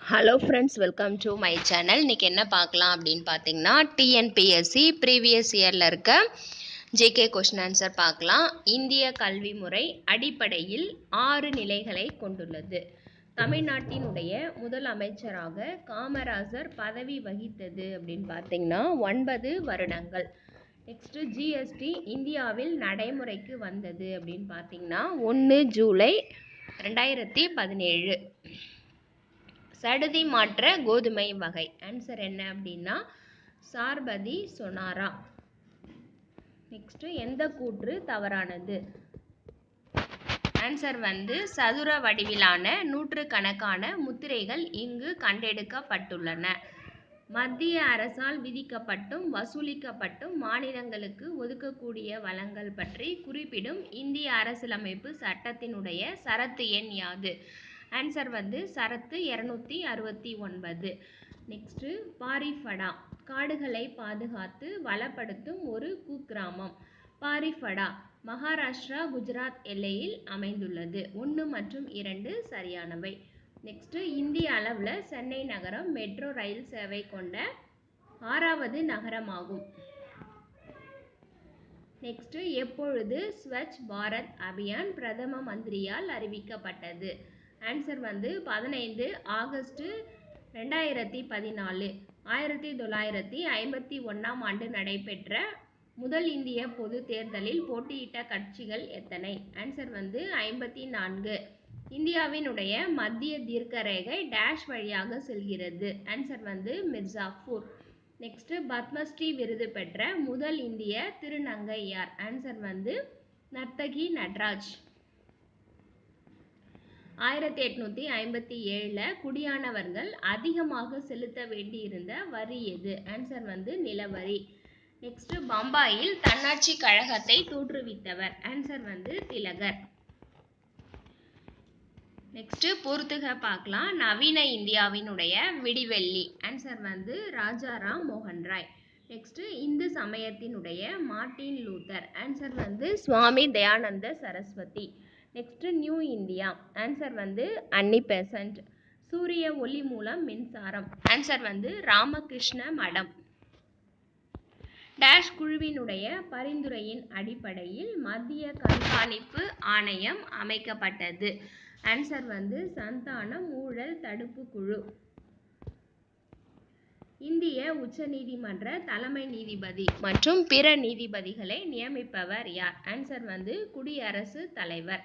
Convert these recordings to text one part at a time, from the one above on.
hello friends welcome to my channel இன்றைக்கி என்ன பார்க்கலாம் அப்படின்னு பார்த்தீங்கன்னா டிஎன்பிஎஸ்சி ப்ரீவியஸ் இயரில் இருக்க ஜேகே கொஷின் ஆன்சர் பார்க்கலாம் இந்திய கல்வி முறை அடிப்படையில் ஆறு நிலைகளை கொண்டுள்ளது தமிழ்நாட்டினுடைய முதல் அமைச்சராக காமராஜர் பதவி வகித்தது அப்படின்னு பார்த்தீங்கன்னா ஒன்பது வருடங்கள் நெக்ஸ்ட்டு ஜிஎஸ்டி இந்தியாவில் நடைமுறைக்கு வந்தது அப்படின்னு பார்த்தீங்கன்னா ஒன்று ஜூலை ரெண்டாயிரத்தி பதினேழு சடுதி மாற்ற கோதுமை வகை ஆன்சர் என்ன அப்படின்னா சார்பதி சொனாரா நெக்ஸ்ட்டு எந்த கூற்று தவறானது ஆன்சர் வந்து சதுர வடிவிலான நூற்றுக்கணக்கான முத்திரைகள் இங்கு கண்டெடுக்கப்பட்டுள்ளன மத்திய அரசால் விதிக்கப்பட்டும் வசூலிக்கப்பட்டும் மாநிலங்களுக்கு ஒதுக்கக்கூடிய வளங்கள் பற்றி குறிப்பிடும் இந்திய அரசியலமைப்பு சட்டத்தினுடைய சரத்து எண் யாது ஆன்சர் வந்து சரத்து இரநூத்தி அறுபத்தி ஒன்பது நெக்ஸ்ட்டு பாரிஃபடா காடுகளை பாதுகாத்து வளப்படுத்தும் ஒரு குக்கிராமம் பாரிஃபடா மகாராஷ்டிரா குஜராத் எல்லையில் அமைந்துள்ளது ஒன்று மற்றும் இரண்டு சரியானவை நெக்ஸ்ட்டு இந்திய அளவில் சென்னை நகரம் மெட்ரோ ரயில் சேவை கொண்ட ஆறாவது நகரமாகும் நெக்ஸ்ட்டு எப்பொழுது ஸ்வச் பாரத் அபியான் பிரதம மந்திரியால் அறிவிக்கப்பட்டது ஆன்சர் வந்து பதினைந்து ஆகஸ்ட்டு ரெண்டாயிரத்தி பதினாலு ஆயிரத்தி தொள்ளாயிரத்தி ஐம்பத்தி ஒன்றாம் ஆண்டு நடைபெற்ற முதல் இந்திய பொது தேர்தலில் போட்டியிட்ட கட்சிகள் எத்தனை ஆன்சர் வந்து ஐம்பத்தி நான்கு இந்தியாவினுடைய மத்திய தீர்க்க ரேகை டேஷ் வழியாக செல்கிறது ஆன்சர் வந்து மிர்சாப்பூர் நெக்ஸ்ட்டு பத்மஸ்ரீ விருது பெற்ற முதல் இந்திய திருநங்கை யார் ஆன்சர் வந்து நர்த்தகி நட்ராஜ் ஆயிரத்தி எட்நூற்றி ஐம்பத்தி ஏழில் குடியானவர்கள் அதிகமாக செலுத்த வேண்டியிருந்த வரி எது ஆன்சர் வந்து நிலவரி நெக்ஸ்ட்டு பம்பாயில் தன்னாட்சி கழகத்தை தோற்றுவித்தவர் ஆன்சர் வந்து திலகர் நெக்ஸ்ட்டு பொறுத்துக பார்க்கலாம் நவீன இந்தியாவினுடைய விடிவெள்ளி ஆன்சர் வந்து ராஜாராம் மோகன் ராய் நெக்ஸ்ட்டு இந்து சமயத்தினுடைய மார்ட்டின் லூத்தர் ஆன்சர் வந்து Swami Dayananda Saraswati next new India answer வந்து அன்னி பெசன்ட் சூரிய ஒளி மூலம் மின்சாரம் ஆன்சர் வந்து ராமகிருஷ்ண மடம் டேஷ் குழுவினுடைய பரிந்துரையின் அடிப்படையில் மத்திய கண்காணிப்பு ஆணையம் அமைக்கப்பட்டது ஆன்சர் வந்து சந்தானம் ஊழல் தடுப்பு குழு இந்திய உச்சநீதிமன்ற தலைமை நீதிபதி மற்றும் பிற நீதிபதிகளை நியமிப்பவர் யார் ஆன்சர் வந்து குடியரசு தலைவர்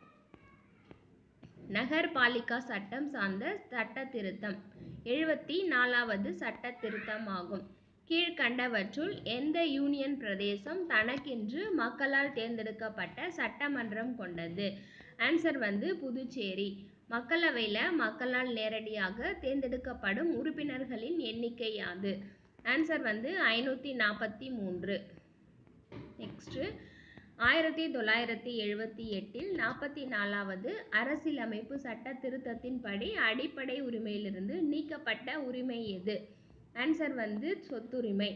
நகர்பாலிகா சட்டம் சார்ந்த சட்ட திருத்தம் எழுபத்தி நாலாவது சட்ட திருத்தம் ஆகும் கீழ்கண்டவற்றுள் எந்த யூனியன் பிரதேசம் தனக்கென்று மக்களால் தேர்ந்தெடுக்கப்பட்ட சட்டமன்றம் கொண்டது ஆன்சர் வந்து புதுச்சேரி மக்களவையில் மக்களால் நேரடியாக தேர்ந்தெடுக்கப்படும் உறுப்பினர்களின் எண்ணிக்கை யாது ஆன்சர் வந்து ஐநூற்றி நாற்பத்தி மூன்று நெக்ஸ்ட்டு ஆயிரத்தி தொள்ளாயிரத்தி எழுபத்தி எட்டில் நாற்பத்தி நாலாவது அரசியலமைப்பு சட்ட திருத்தத்தின்படி அடிப்படை உரிமையிலிருந்து நீக்கப்பட்ட உரிமை எது ஆன்சர் வந்து சொத்துரிமை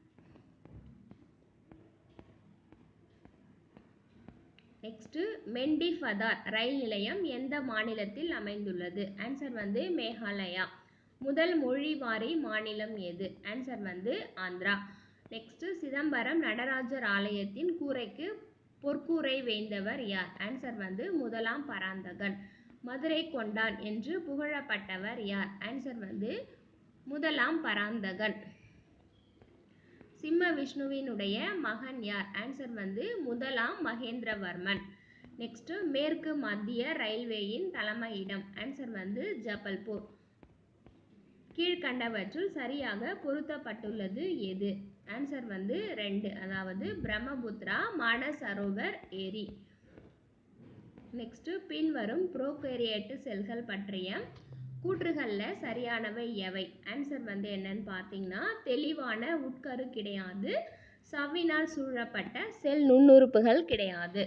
நெக்ஸ்ட்டு மெண்டிஃபதார் ரயில் நிலையம் எந்த மாநிலத்தில் அமைந்துள்ளது ஆன்சர் வந்து மேகாலயா முதல் மொழிவாரி மாநிலம் எது ஆன்சர் வந்து ஆந்திரா நெக்ஸ்ட்டு சிதம்பரம் நடராஜர் ஆலயத்தின் கூரைக்கு பொற்கூரை வேந்தவர் யார் ஆன்சர் வந்து முதலாம் பராந்தகன் மதுரை கொண்டான் என்று புகழப்பட்டவர் யார் ஆன்சர் வந்து முதலாம் பராந்தகன் சிம்ம விஷ்ணுவினுடைய மகன் யார் ஆன்சர் வந்து முதலாம் மகேந்திரவர்மன் நெக்ஸ்ட்டு மேற்கு மத்திய ரயில்வேயின் தலைமையிடம் ஆன்சர் வந்து ஜபல்பூர் கீழ்கண்டவற்றுள் சரியாக பொருத்தப்பட்டுள்ளது எது ஆன்சர் வந்து ரெண்டு அதாவது பிரம்மபுத்ரா மானசரோவர் ஏரி நெக்ஸ்ட்டு பின்வரும் ப்ரோகேரியேட்டு செல்கள் பற்றிய கூற்றுகளில் சரியானவை எவை ஆன்சர் வந்து என்னன்னு பார்த்தீங்கன்னா தெளிவான உட்கரு கிடையாது சவ்வினால் சூழப்பட்ட செல் நுண்ணுறுப்புகள் கிடையாது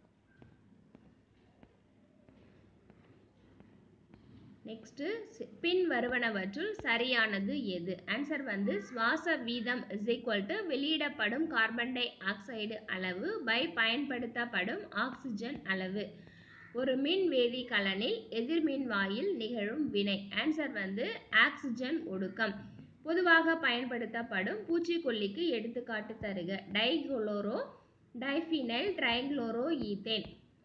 நெக்ஸ்ட்டு பின் வருவனவற்றுள் சரியானது எது ஆன்சர் வந்து சுவாச வீதம் இஸ் ஈக்குவல் டு வெளியிடப்படும் கார்பன் டை ஆக்சைடு அளவு பை பயன்படுத்தப்படும் ஆக்சிஜன் அளவு ஒரு மின் வேதி கலனில் எதிர்மின் வாயில் நிகழும் வினை ஆன்சர் வந்து ஆக்சிஜன் ஒடுக்கம் பொதுவாக பயன்படுத்தப்படும் பூச்சிக்கொல்லிக்கு எடுத்துக்காட்டு தருக டைகுளோரோ டைஃபினைல் ட்ரைகுளோரோ ஈத்தேன்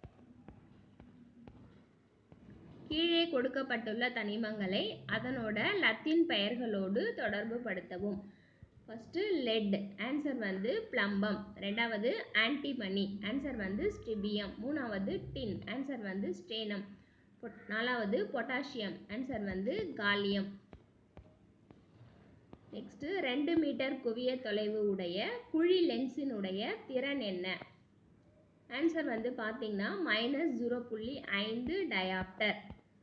கீழே கொடுக்கப்பட்டுள்ள தனிமங்களை அதனோட லத்தீன் பெயர்களோடு தொடர்பு படுத்தவும் ஃபஸ்ட்டு லெட் ஆன்சர் வந்து பிளம்பம் ரெண்டாவது ஆன்டிமனி ஆன்சர் வந்து ஸ்டிபியம் மூணாவது டின் ஆன்சர் வந்து ஸ்டேனம் நாலாவது பொட்டாசியம் ஆன்சர் வந்து காலியம் நெக்ஸ்ட்டு ரெண்டு மீட்டர் குவிய தொலைவு உடைய குழி லென்ஸினுடைய திறன் என்ன ஆன்சர் வந்து பார்த்தீங்கன்னா மைனஸ் ஜீரோ புள்ளி ஐந்து டயாப்டர்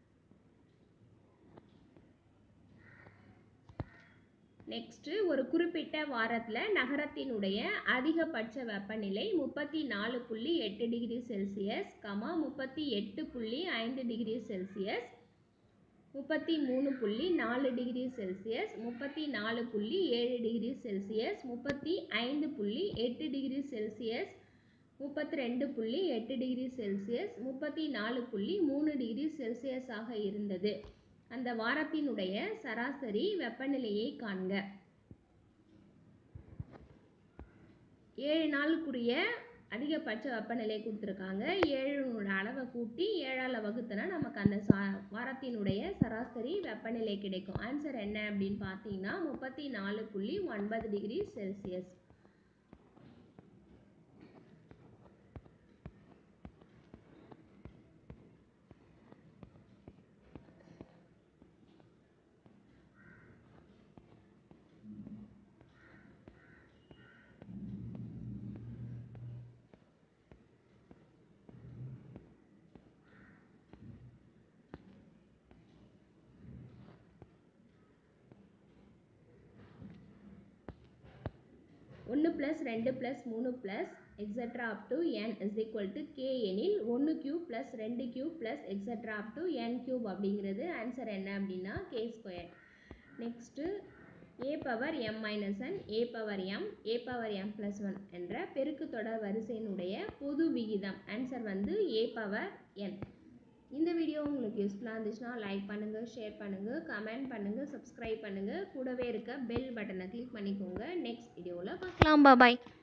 நெக்ஸ்ட்டு ஒரு குறிப்பிட்ட வாரத்தில் நகரத்தினுடைய அதிகபட்ச வெப்பநிலை முப்பத்தி நாலு புள்ளி எட்டு டிகிரி செல்சியஸ் கமா முப்பத்தி எட்டு புள்ளி ஐந்து டிகிரி செல்சியஸ் முப்பத்தி மூணு புள்ளி நாலு டிகிரி செல்சியஸ் முப்பத்தி நாலு புள்ளி ஏழு டிகிரி செல்சியஸ் முப்பத்தி ஐந்து புள்ளி எட்டு டிகிரி செல்சியஸ் முப்பத்தி ரெண்டு புள்ளி எட்டு டிகிரி செல்சியஸ் முப்பத்தி நாலு புள்ளி மூணு டிகிரி செல்சியஸாக இருந்தது அந்த வாரத்தினுடைய சராசரி வெப்பநிலையை காண்க ஏழு நாளுக்குரிய அதிகபட்ச வெப்பநிலை கொடுத்துருக்காங்க ஏழோட அளவை கூட்டி ஏழால் வகுத்தனா நமக்கு அந்த சா வாரத்தினுடைய சராசரி வெப்பநிலை கிடைக்கும் ஆன்சர் என்ன அப்படின்னு பார்த்தீங்கன்னா முப்பத்தி நாலு புள்ளி ஒன்பது டிகிரி செல்சியஸ் ஒன்று ப்ளஸ் ரெண்டு ப்ளஸ் மூணு plus extra up to n is equal to k எனில் ஒன்று கியூப் ப்ளஸ் ரெண்டு cube plus extra up to n cube அப்படிங்கிறது ஆன்சர் என்ன அப்படின்னா k square next a power m minus n a power m a power m plus one என்ற பெருக்கு தொடர் வரிசையினுடைய பொது விகிதம் ஆன்சர் வந்து ஏ பவர் என் இந்த வீடியோ உங்களுக்கு யூஸ்ஃபுல்லாக இருந்துச்சுன்னா லைக் பண்ணுங்கள் ஷேர் பண்ணுங்கள் கமெண்ட் பண்ணுங்கள் சப்ஸ்கிரைப் பண்ணுங்கள் கூடவே இருக்க பெல் பட்டனை கிளிக் பண்ணிக்கோங்க நெக்ஸ்ட் வீடியோவில் பார்க்கலாம் பாய்